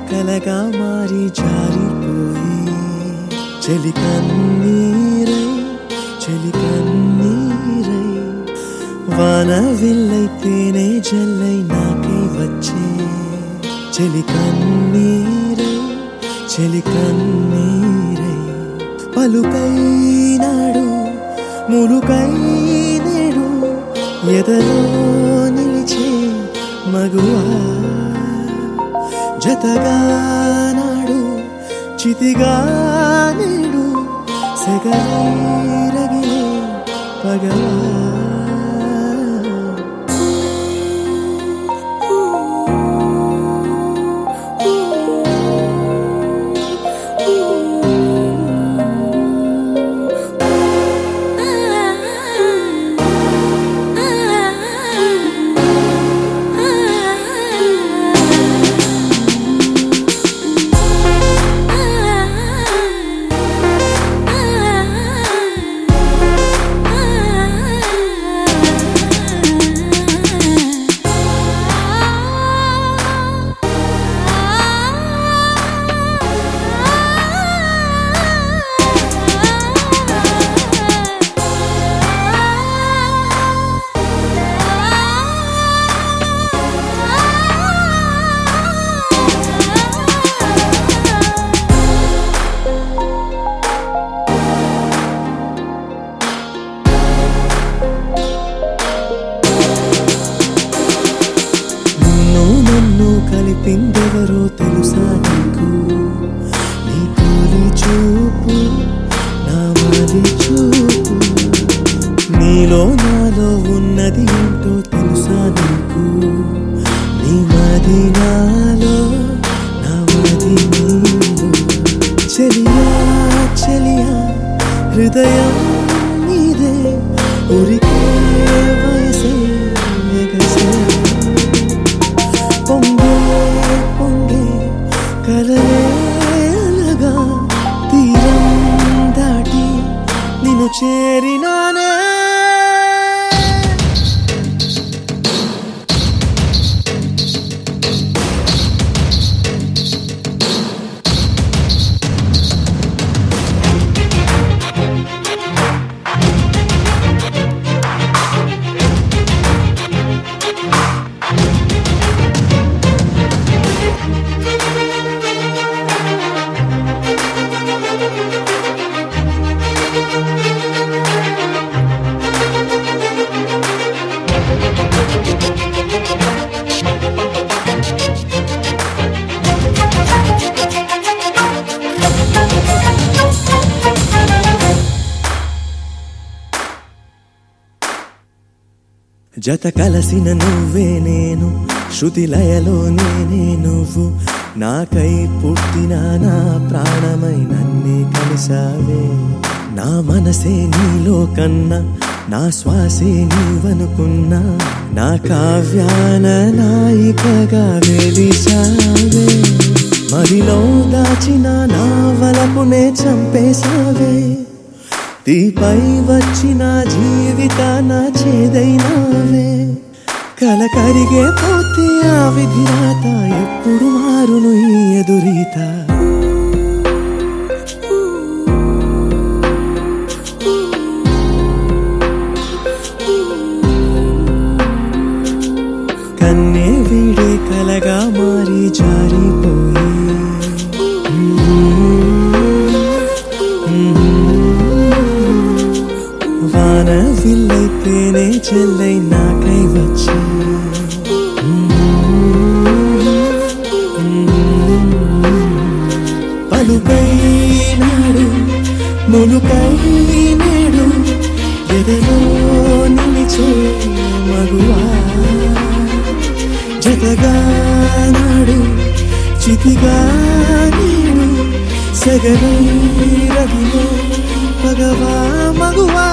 కలగా మారి జారిపోయి చెలి కన్నీరై చెలి కన్నీరై వాన విల్లైతేనే జల్లై నాకై వచ్చే చెలి కన్నీరై చెలి కన్నీరై పలుకై నాడు ములుకై నేడు ఎదలో నిలిచే మగువా జతగా నాడు చితిగా నేడు సెగరగిలే పగవా నిన్ను నన్ను కలిపిందెవరో తెలుసా నీకు నీ తోలి చూపు నా మాది చూపు నీలో నాలో ఉన్నది ఏంటో తెలుసా నీకు నీ మాది నాలో నా మాది నీలో చెలియా చెలియా హృదయం నీదే ఉరికే వయసే ఎగసే పొంగే పొంగే కలలే అలగా తీరం దాటి నిన్ను చేరినానే జత కలసిన నువ్వే నేను శృతి లయలో నేనే నువ్వు నాకై పుట్టిన నా ప్రాణమై నన్నే కలిసావే నా మనసే నీలో కన్నా నా శ్వాసే నీవనుకున్నా నా కావ్యాన నాయికగా వెలిసావే మదిలో దాచిన నా వలపునే చంపేశావే తీపై వచ్చిన జీవితాన చేదైనావే కల కరిగే పోతే ఆ విధిరాత ఎప్పుడు మారును ఈ ఎదురీత కన్నే వీడే కలగా మారి జారిపోయి వాన విల్లైతేనే చెల్లై నాకై వచ్చి పలుకై నాడు ములుకై నేడు ఎదలో నిలిచే మగువా జతగా నాడు చితిగా నేడు సగరై రగిలో పగవా మగువా